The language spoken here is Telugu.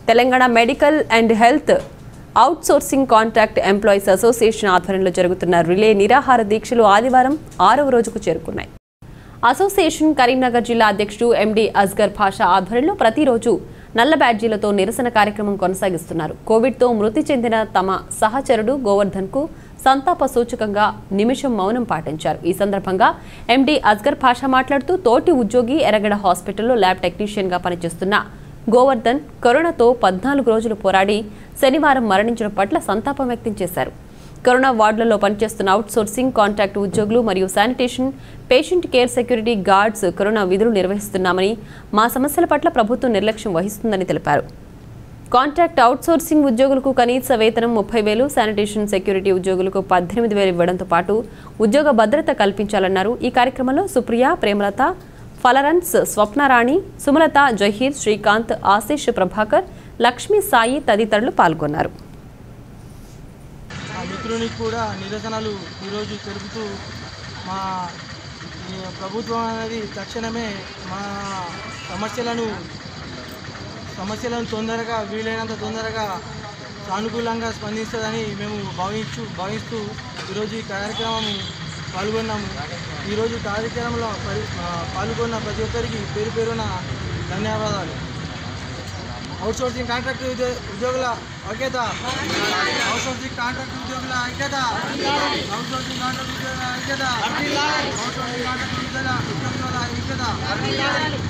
Telangana medical and health outsourcing contract employees association ఆధ్వర్యంలో జరుగుతున్న రిలే నిరాహార దీక్షలు ఆదివారం ఆరవ రోజుకు చేరుకున్నాయి అసోసియేషన్ కరీంనగర్ జిల్లా అధ్యక్షుడు ఎండి అస్గర్ భాషా ఆధ్వర్యంలో ప్రతిరోజు నల్ల బ్యాడ్జీలతో నిరసన కార్యక్రమం కొనసాగిస్తున్నారు కోవిడ్తో మృతి చెందిన తమ సహచరుడు గోవర్ధన్కు సంతాప సూచకంగా నిమిషం మౌనం పాటించారు ఈ సందర్భంగా ఎండి అస్గర్ భాషా మాట్లాడుతూ తోటి ఉద్యోగి ఎర్రగడ హాస్పిటల్లో ల్యాబ్ టెక్నీషియన్గా పనిచేస్తున్న గోవర్ధన్ కరోనాతో పద్నాలుగు రోజులు పోరాడి శనివారం మరణించడం పట్ల సంతాపం వ్యక్తం చేశారు కరోనా వార్డులలో పనిచేస్తున్న అవుట్సోర్సింగ్ కాంట్రాక్ట్ ఉద్యోగులు మరియు sanitation patient care security guards corona విధులు నిర్వహిస్తున్నామని మా సమస్యల పట్ల ప్రభుత్వం నిర్లక్ష్యం వహిస్తుందని తెలిపారు కాంట్రాక్ట్ అవుట్సోర్సింగ్ ఉద్యోగులకు కనీస వేతనం ముప్పై వేలు శానిటేషన్ సెక్యూరిటీ ఉద్యోగులకు పద్దెనిమిది వేలు ఇవ్వడంతో పాటు ఉద్యోగ భద్రత కల్పించాలన్నారు ఈ కార్యక్రమంలో సుప్రియ ప్రేమలత ఫలరన్స్ స్వప్నరాణి సుమలత జహీర్ శ్రీకాంత్ ఆశీష్ ప్రభాకర్ లక్ష్మీ సాయి తదితరులు పాల్గొన్నారు ఆ మిత్రునికి కూడా నిరసనలు ఈరోజు తెలుపుతూ మా ఈ ప్రభుత్వం అనేది తక్షణమే మా సమస్యలను సమస్యలను తొందరగా వీలైనంత తొందరగా సానుకూలంగా స్పందిస్తుందని మేము భావించు భావిస్తూ ఈరోజు ఈ కార్యక్రమం పాల్గొన్నాము ఈరోజు కార్యక్రమంలో పరి ఆ, పాల్గొన్న ప్రతి ఒక్కరికి పేరు పేరున ధన్యవాదాలు అవుట్సోర్సింగ్ కాంట్రాక్ట్ ఉద్యో- ఉద్యోగుల ఐక్యత అవుట్సోర్సింగ్ కాంట్రాక్ట్ ఉద్యోగుల ఐక్యత అవుట్సోర్సింగ్ కాంట్రాక్ట్ ఉద్యోగుల ఐక్యత అవుట్సోర్సింగ్ కాంట్రాక్ట్ ఉద్యోగుల ఉద్యోగుల ఐక్యత